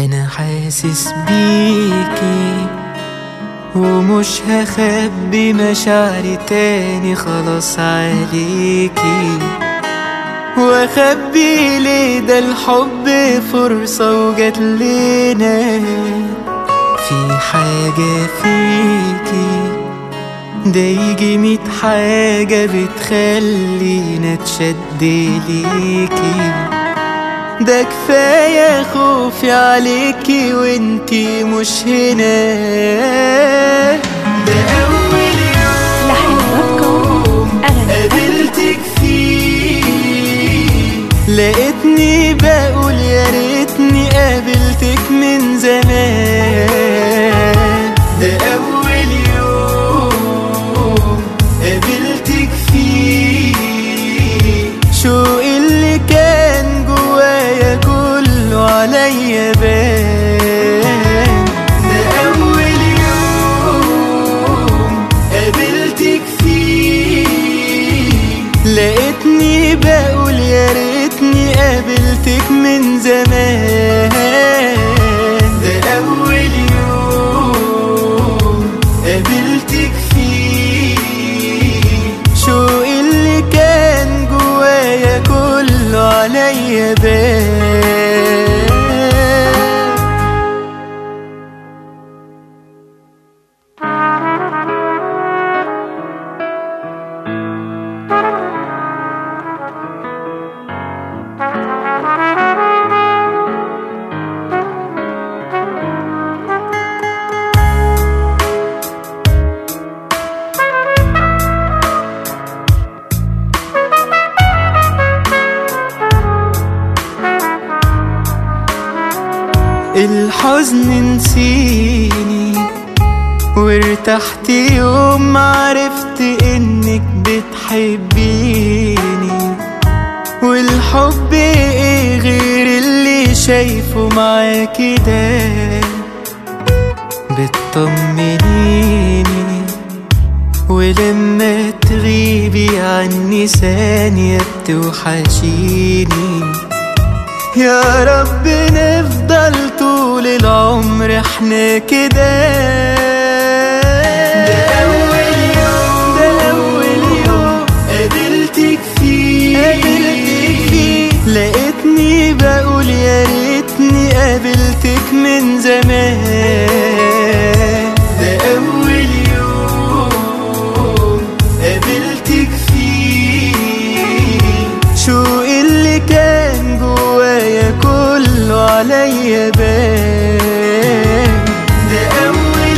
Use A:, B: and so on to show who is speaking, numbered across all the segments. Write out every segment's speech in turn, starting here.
A: انا حاسس بيكي ومش هخبي مشاعري تاني خلاص عليكي واخبي ليه ده الحب فرصة وجات لنا في حاجة فيكي ده يجي ميت حاجة بتخلينا تشد ليكي ده كفاية خوفي عليكي وانتي مش هنا ده أول يوم قابلتك فيه لقيتني بقول يا ريتني قابلتك من زمان ده أول يوم قابلتك فيه شوق اللي كان جوايا كله عليا بان ده أول يوم قابلتك فيه لقيتني بقول يا ريتني قابلتك من زمان ده أول يوم قابلتك فيه شوق اللي كان جوايا كله عليا بان الحزن نسيني وارتحت يوم ما عرفت انك بتحبيني والحب ايه غير اللي شايفه معاكي ده بتطمنيني ولما تغيبي عني ثانية بتوحشيني يا رب نفضل طول العمر احنا كده ده أول يوم ده أول يوم قابلتك فيه قابلتك فيه لقيتني بقول يا ريتني قابلتك من زمان ده أول يوم قابلتك فيه شوق اللي كان جوايا كله عليا بان ده أول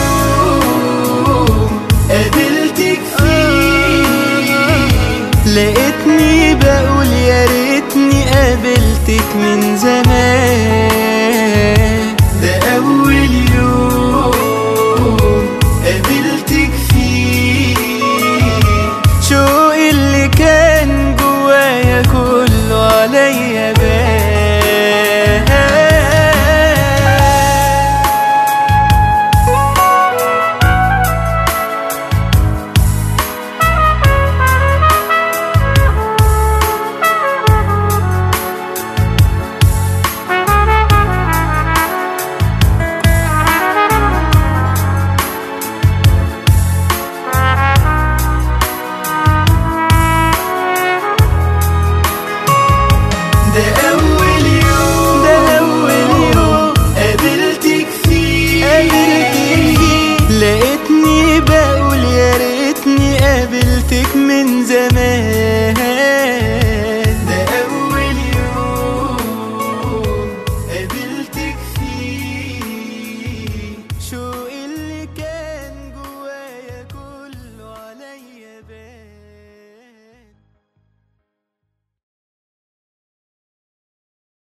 A: يوم قابلتك فيه لقيتني بقول يا ريتني قابلتك من زمان ده أول يوم قابلتك فيه شوق اللي كان جوايا كله عليا بان ده أول يوم ده أول يوم قابلتك فيه قابلتك فيه لقيتني بقول يا ريتني قابلتك من زمان